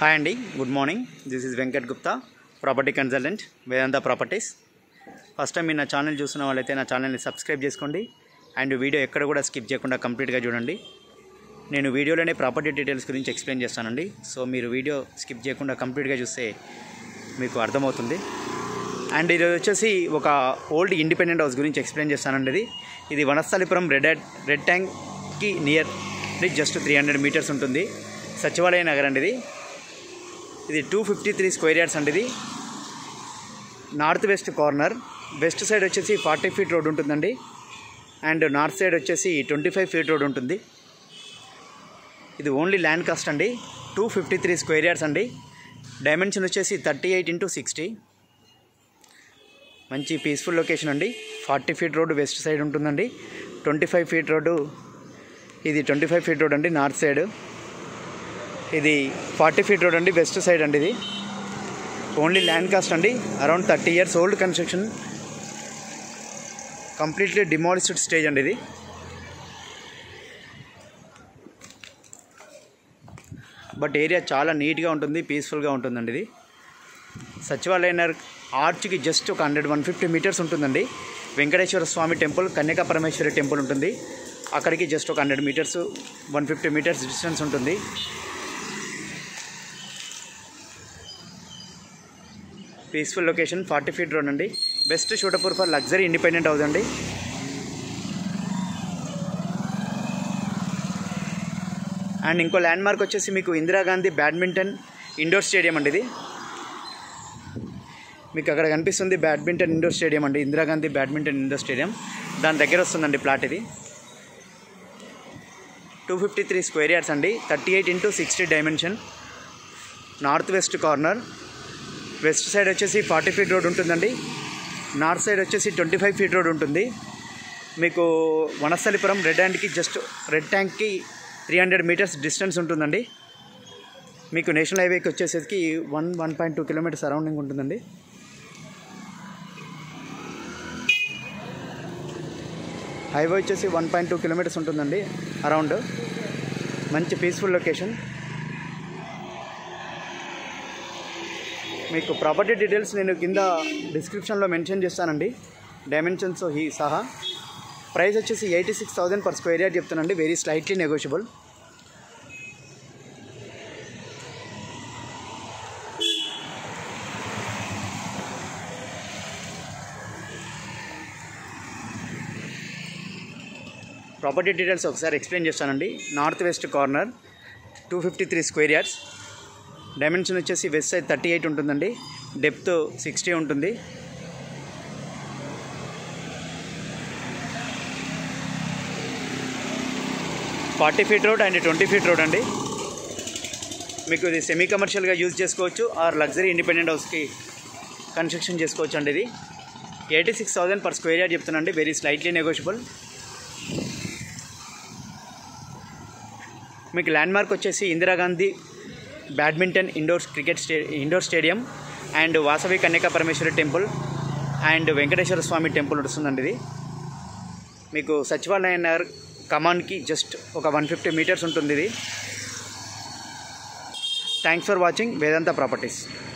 hi అండి good morning this is Venkat Gupta property consultant Vedanta properties first time మీరు నా channel చూస్తున్న వాళ్ళైతే నా ఛానల్ని సబ్స్క్రైబ్ చేసుకోండి అండ్ వీడియో ఎక్కడ కూడా స్కిప్ చేయకుండా కంప్లీట్గా చూడండి నేను వీడియోలోనే ప్రాపర్టీ డీటెయిల్స్ గురించి ఎక్స్ప్లెయిన్ చేస్తానండి సో మీరు వీడియో స్కిప్ చేయకుండా కంప్లీట్గా చూస్తే మీకు అర్థమవుతుంది అండ్ ఇది వచ్చేసి ఒక ఓల్డ్ ఇండిపెండెంట్ హౌస్ గురించి ఎక్స్ప్లెయిన్ చేస్తానండి ఇది ఇది వనస్థలిపురం రెడ్ రెడ్ ట్యాంక్కి near just three hundred metres ఉంటుంది సచివాలయ నగర్ అండి ఇది ఇది two fifty three square yards అండి ఇది north west corner west side వచ్చేసి ఫార్టీ ఫీట్ రోడ్ ఉంటుందండి అండ్ నార్త్ సైడ్ వచ్చేసి ట్వంటీ ఫైవ్ ఫీట్ రోడ్ ఉంటుంది ఇది ఓన్లీ ల్యాండ్ కాస్ట్ అండి two fifty three square yards అండి డైమెన్షన్ వచ్చేసి థర్టీ ఎయిట్ ఇంటూ సిక్స్టీ మంచి పీస్ఫుల్ లొకేషన్ అండి forty feet road west side ఉంటుందండి ట్వంటీ ఫైవ్ ఫీట్ రోడ్డు ఇది ట్వంటీ ఫైవ్ ఫీట్ రోడ్ అండి నార్త్ సైడ్ ఇది ఫార్టీ ఫీట్ రోడ్ అండి వెస్ట్ సైడ్ అండి ఇది ఓన్లీ ల్యాండ్ కాస్ట్ అండి around thirty years old construction completely demolished stage అండి ఇది బట్ ఏరియా చాలా నీట్గా ఉంటుంది పీస్ఫుల్గా ఉంటుందండి ఇది సచివాలయ నగర్ ఆర్చ్కి జస్ట్ ఒక హండ్రెడ్ వన్ ఫిఫ్టీ మీటర్స్ ఉంటుందండి వెంకటేశ్వర స్వామి టెంపుల్ కన్యకా పరమేశ్వరి టెంపుల్ ఉంటుంది అక్కడికి జస్ట్ ఒక hundred metres one fifty metres distance ఉంటుంది peaceful location forty feet road అండి best suitable for luxury independent house అండి అండ్ ఇంకో ల్యాండ్ మార్క్ వచ్చేసి మీకు ఇందిరాగాంధీ బ్యాడ్మింటన్ ఇండోర్ స్టేడియం అండి ఇది మీకు అక్కడ కనిపిస్తుంది బ్యాడ్మింటన్ ఇండోర్ స్టేడియం అండి ఇందిరాగాంధీ బ్యాడ్మింటన్ ఇండోర్ స్టేడియం దాని దగ్గర వస్తుందండి ప్లాట్ ఇది two fifty three square yards అండి thirty eight into sixty dimension north west corner west side వచ్చేసి ఫార్టీ ఫీట్ రోడ్ ఉంటుందండి నార్త్ సైడ్ వచ్చేసి ట్వంటీ ఫైవ్ ఫీట్ రోడ్ ఉంటుంది మీకు వనస్థలిపురం రెడ్ హ్యాండ్కి జస్ట్ రెడ్ ట్యాంక్కి త్రీ హండ్రెడ్ మీటర్స్ డిస్టెన్స్ ఉంటుందండి మీకు నేషనల్ హైవేకి వచ్చేసరికి one one point two kilometres surrounding ఉంటుందండి హైవే వచ్చేసి వన్ పాయింట్ టూ కిలోమీటర్స్ ఉంటుందండి అరౌండ్ మంచి పీస్ఫుల్ లొకేషన్ మీకు ప్రాపర్టీ డీటెయిల్స్ నేను కింద డిస్క్రిప్షన్లో మెన్షన్ చేస్తానండి డైమెన్షన్స్ హీ సహా ప్రైస్ వచ్చేసి eighty six thousand per square yard చెప్తానండి very slightly negotiable property details ఒకసారి ఎక్స్ప్లెయిన్ చేస్తానండి north west corner two fifty three square yards dimension వచ్చేసి వెస్ట్ సైడ్ థర్టీ ఎయిట్ ఉంటుందండి డెప్త్ సిక్స్టీ ఉంటుంది forty feet road and twenty feet road అండి మీకు ఇది semi కమర్షియల్గా యూజ్ చేసుకోవచ్చు ఆర్ లగ్జరీ ఇండిపెండెంట్ హౌస్కి కన్స్ట్రక్షన్ చేసుకోవచ్చు అండి ఇది eighty six thousand per square yard చెప్తానండి వెరీ స్లైట్లీ నెగోషియబుల్ మీకు ల్యాండ్ మార్క్ వచ్చేసి Indira Gandhi badminton indoor cricket stay indoor stadium and Vasavi Kanyaka Parameswari temple and Venkateswara Swamy temple వస్తుందండి ఇది మీకు సచివాలయ నగర్ కమాన్కి జస్ట్ ఒక వన్ ఫిఫ్టీ మీటర్స్ ఉంటుంది ఇది thanks for watching Vedanta properties